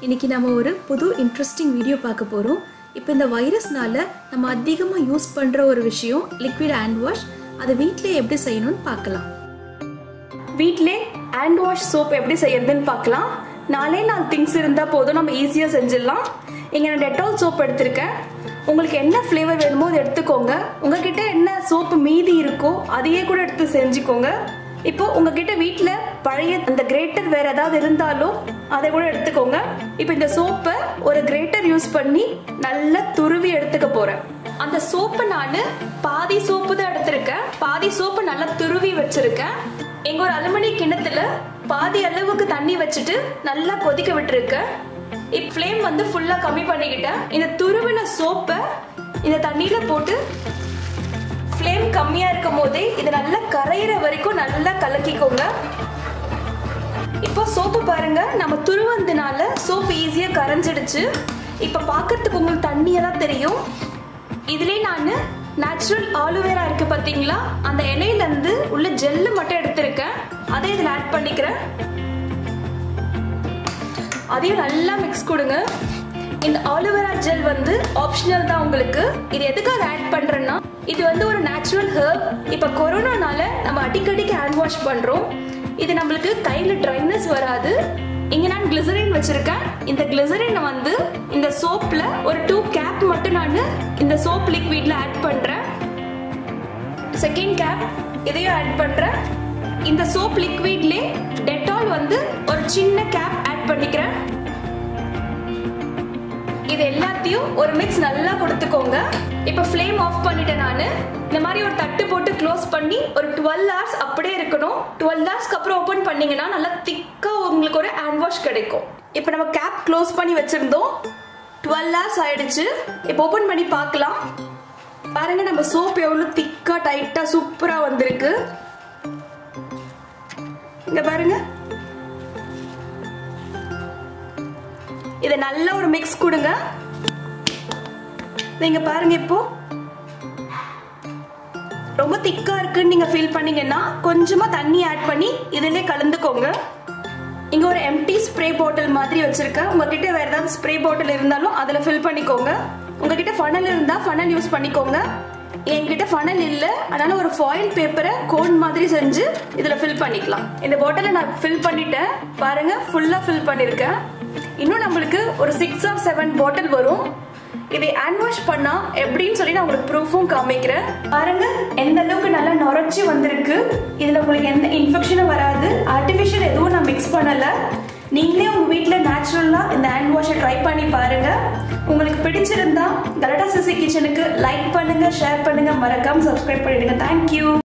இன்னைக்கு நம்ம ஒரு புது இன்ட்ரெஸ்டிங் வீடியோ பார்க்க போகிறோம் இப்போ இந்த வைரஸ்னால நம்ம அதிகமாக யூஸ் பண்ணுற ஒரு விஷயம் லிக்விட் ஹேண்ட் வாஷ் அதை வீட்டிலே எப்படி செய்யணும்னு பார்க்கலாம் வீட்டிலே ஹேண்ட் வாஷ் சோப் எப்படி செய்யறதுன்னு பார்க்கலாம் நாலே நாலு திங்ஸ் இருந்தால் போதும் நம்ம ஈஸியாக செஞ்சிடலாம் இங்கே நான் டெட்டால் சோப் எடுத்திருக்கேன் உங்களுக்கு என்ன ஃப்ளேவர் வேணுமோ அதை எடுத்துக்கோங்க உங்ககிட்ட என்ன சோப்பு மீதி இருக்கோ அதையே கூட எடுத்து செஞ்சுக்கோங்க இப்போ உங்ககிட்ட வீட்டில் பழைய அந்த கிரேட்டர் வேற ஏதாவது இருந்தாலும் அதை கூட எடுத்துக்கோங்க இப்போ இந்த சோப்பை ஒரு கிரேட்டர் யூஸ் பண்ணி நல்லா துருவி எடுத்துக்க போறேன் அந்த சோப்பை நான் பாதி சோப்பு தான் எடுத்திருக்கேன் பாதி சோப்பு நல்லா துருவி வச்சிருக்கேன் எங்க ஒரு அலுமினிய கிண்ணத்துல பாதி அளவுக்கு தண்ணி வச்சுட்டு நல்லா கொதிக்க விட்டுருக்கேன் இப்ப ஃப்ளேம் வந்து ஃபுல்லா கம்மி பண்ணிக்கிட்டேன் இந்த துருவின சோப்பை இந்த தண்ணியில போட்டு ஃப்ளேம் கம்மியா இருக்கும் போதே இது நல்லா கரையிற வரைக்கும் நல்லா கலக்கிக்கோங்க இப்போ சோப்பு பாருங்க நம்ம துருவந்தனால சோப்பு ஈஸியா கரைஞ்சிடுச்சு இப்போ பார்க்கறதுக்கு உங்களுக்கு தண்ணியா தான் தெரியும் இதுலயே நான் நேச்சுரல் ஆலுவேரா இருக்கு பாத்தீங்களா அந்த இலையில இருந்து உள்ள ஜெல்லு மட்டும் எடுத்திருக்கேன் அதை இதுல ஆட் பண்ணிக்கிறேன் அதையும் நல்லா மிக்ஸ் கொடுங்க இந்த ஆலுவேரா ஜெல் வந்து ஆப்ஷனல் தான் உங்களுக்கு இது எதுக்காக ஆட் பண்றேன்னா இது வந்து ஒரு நேச்சுரல் ஹெர்ப் இப்போ கொரோனானால நம்ம அடிக்கடிக்கு ஹேண்ட் வாஷ் பண்றோம் இது நம்மளுக்கு கையில ட்ரைனஸ் வராது இங்க நான் கிளிசரின் வச்சிருக்கேன் இந்த கிளிசரினை வந்து இந்த சோப்ல ஒரு டூ கேப் மட்டும் நான் இந்த சோப் லிக்விட்ல ஆட் பண்றேன் செகண்ட் கேப் இதையும் ஆட் பண்றேன் இந்த சோப் லிக்விட்லே டெட்டால் வந்து ஒரு சின்ன கேப் ஆட் பண்ணிக்கிறேன் இது எல்லாத்தையும் ஒரு மிக்ஸ் நல்லா கொடுத்துக்கோங்க இப்போ ஃப்ளேம் ஆஃப் பண்ணிட்டேன் நான் இந்த மாதிரி ஒரு தட்டு போட்டு க்ளோஸ் பண்ணி ஒரு டுவெல் ஹவர்ஸ் அப்படியே இருக்கணும் டுவெல் ஹவர்ஸ்க்கு அப்புறம் ஓப்பன் பண்ணீங்கன்னா நல்லா திக்காக உங்களுக்கு ஒரு ஹேண்ட் வாஷ் கிடைக்கும் இப்போ நம்ம கேப் க்ளோஸ் பண்ணி வச்சிருந்தோம் டுவெல் ஹவர்ஸ் ஆயிடுச்சு இப்போ ஓப்பன் பண்ணி பார்க்கலாம் பாருங்க நம்ம சோப் எவ்வளோ திக்கா டைட்டா சூப்பரா வந்திருக்கு இங்க பாருங்க இதை நல்ல ஒரு மிக்ஸ் கொடுங்க நீங்க பாருங்க இப்போ ரொம்ப திக்கா இருக்குன்னு நீங்க ஃபீல் பண்ணீங்கன்னா கொஞ்சமா தண்ணி ஆட் பண்ணி இதிலே கலந்துக்கோங்க இங்க ஒரு எம்டி ஸ்ப்ரே பாட்டில் மாதிரி வச்சிருக்கேன் உங்ககிட்ட வேற ஏதாவது ஸ்ப்ரே பாட்டில் இருந்தாலும் அதுல ஃபில் பண்ணிக்கோங்க உங்ககிட்ட ஃபனல் இருந்தா ஃபனல் யூஸ் பண்ணிக்கோங்க என்கிட்ட ஃபனல் இல்ல அதனால ஒரு ஃபாயில் பேப்பரை கோன் மாதிரி செஞ்சு இதுல ஃபில் பண்ணிக்கலாம் இந்த பாட்டிலை நான் ஃபில் பண்ணிட்டேன் பாருங்க ஃபுல்லா ஃபில் பண்ணிருக்கேன் இன்னும் நம்மளுக்கு ஒரு சிக்ஸ் ஆர் செவன் பாட்டில் வரும் இதை ஹேண்ட் வாஷ் பண்ணா எப்படின்னு சொல்லி நான் உங்களுக்கு ப்ரூஃபும் காமிக்கிறேன் பாருங்க எந்த அளவுக்கு நல்லா நுரைச்சி வந்திருக்கு இதுல உங்களுக்கு எந்த இன்ஃபெக்ஷனும் வராது ஆர்டிஃபிஷியல் எதுவும் நான் மிக்ஸ் பண்ணல நீங்களே உங்க வீட்ல நேச்சுரலா இந்த ஹேண்ட் வாஷை ட்ரை பண்ணி பாருங்க உங்களுக்கு பிடிச்சிருந்தா கலடா சிசி கிச்சனுக்கு லைக் பண்ணுங்க ஷேர் பண்ணுங்க மறக்காம சப்ஸ்கிரைப் பண்ணிடுங்க தேங்க்யூ